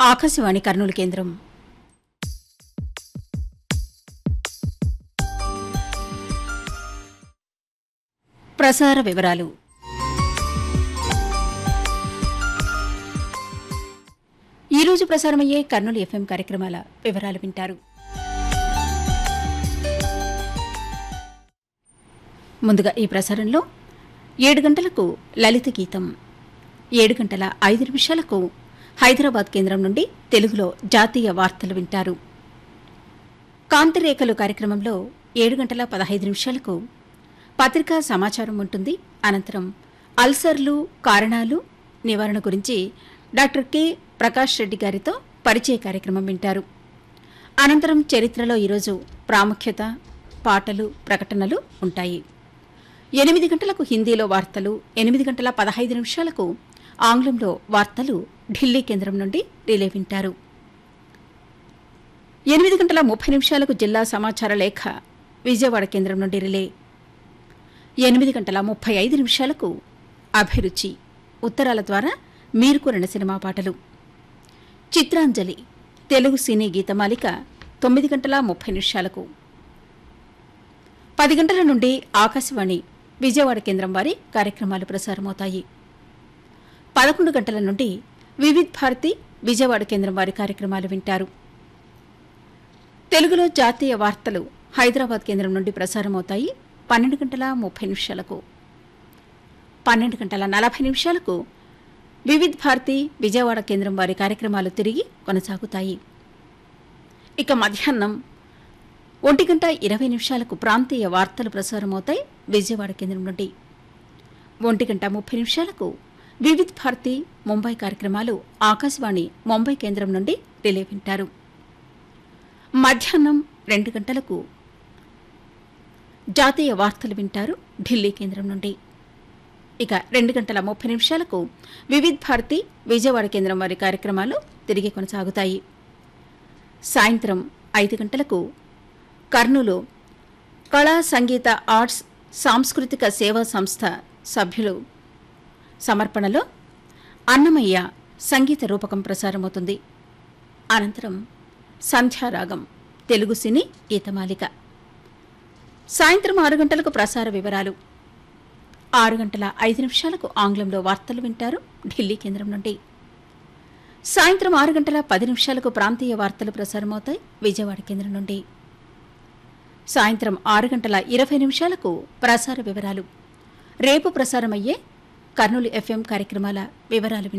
ఆకాశవాణి కర్నూలు కేంద్రం ప్రసార వివరాలు ఈరోజు ప్రసారమయ్యే కర్నూలు ఎఫ్ఎం కార్యక్రమాల వివరాలు వింటారు ముందుగా ఈ ప్రసారంలో ఏడు గంటలకు లలిత గీతం ఏడు గంటల ఐదు నిమిషాలకు హైదరాబాద్ కేంద్రం నుండి తెలుగులో జాతీయ వార్తలు వింటారు కాంతిరేఖలు కార్యక్రమంలో ఏడు గంటల పదహైదు నిమిషాలకు పత్రికా సమాచారం ఉంటుంది అనంతరం అల్సర్లు కారణాలు నివారణ గురించి డాక్టర్ కె ప్రకాష్ రెడ్డి గారితో పరిచయ కార్యక్రమం వింటారు అనంతరం చరిత్రలో ఈరోజు ప్రాముఖ్యత పాటలు ప్రకటనలు ఉంటాయి ఎనిమిది గంటలకు హిందీలో వార్తలు ఎనిమిది గంటల పదహైదు నిమిషాలకు ఆంగ్లంలో వార్తలు ఢిల్లీ కేంద్రం నుండి రిలే వింటారు ఎనిమిది గంటల ముప్పై నిమిషాలకు జిల్లా సమాచార లేఖ విజయవాడ కేంద్రం నుండి రిలే ఎనిమిది గంటల ముప్పై ఐదు నిమిషాలకు అభిరుచి ఉత్తరాల ద్వారా మీరు కోరిన సినిమా పాటలు చిత్రాంజలి తెలుగు సినీ గీతమాలిక తొమ్మిది గంటల ముప్పై నిమిషాలకు పది గంటల నుండి ఆకాశవాణి విజయవాడ కేంద్రం వారి కార్యక్రమాలు ప్రసారమవుతాయి పదకొండు గంటల నుండి వివిధ్ భారతి విజయవాడ కేంద్రం వారి కార్యక్రమాలు వింటారు తెలుగులో జాతీయ వార్తలు హైదరాబాద్ కేంద్రం నుండి ప్రసారమవుతాయి పన్నెండు గంటల ముప్పై నిమిషాలకు పన్నెండు గంటల నలభై నిమిషాలకు వివిధ్ భారతి విజయవాడ కేంద్రం వారి కార్యక్రమాలు తిరిగి కొనసాగుతాయి ఇక మధ్యాహ్నం ఒంటి గంట ఇరవై నిమిషాలకు ప్రాంతీయ వార్తలు ప్రసారమవుతాయి విజయవాడ కేంద్రం నుండి ఒంటి గంట ముప్పై నిమిషాలకు వివిధ్ భారతి ముంబై కార్యక్రమాలు ఆకాశవాణి ముంబై కేంద్రం నుండి రిలే వింటారు మధ్యాహ్నం రెండు గంటలకు జాతీయ వార్తలు వింటారు ఢిల్లీ కేంద్రం నుండి ఇక రెండు గంటల ముప్పై నిమిషాలకు వివిధ్ భారతి విజయవాడ కేంద్రం వారి కార్యక్రమాలు తిరిగి కొనసాగుతాయి సాయంత్రం ఐదు గంటలకు కర్నూలు కళా సంగీత ఆర్ట్స్ సాంస్కృతిక సేవా సంస్థ సభ్యులు సమర్పణలో అన్నమయ్య సంగీత రూపకం ప్రసారమవుతుంది అనంతరం సంధ్యారాగం తెలుగు సినీ గీతమాలిక సాయంత్రం ఆరు గంటలకు ప్రసార వివరాలు ఆరు గంటల ఐదు నిమిషాలకు ఆంగ్లంలో వార్తలు వింటారు ఢిల్లీ కేంద్రం నుండి సాయంత్రం ఆరు గంటల పది నిమిషాలకు ప్రాంతీయ వార్తలు ప్రసారమవుతాయి విజయవాడ కేంద్రం నుండి సాయంత్రం ఆరు గంటల ఇరవై నిమిషాలకు ప్రసార వివరాలు రేపు ప్రసారమయ్యే కర్నూలు ఎఫ్ఎం కార్యక్రమాల వివరాలు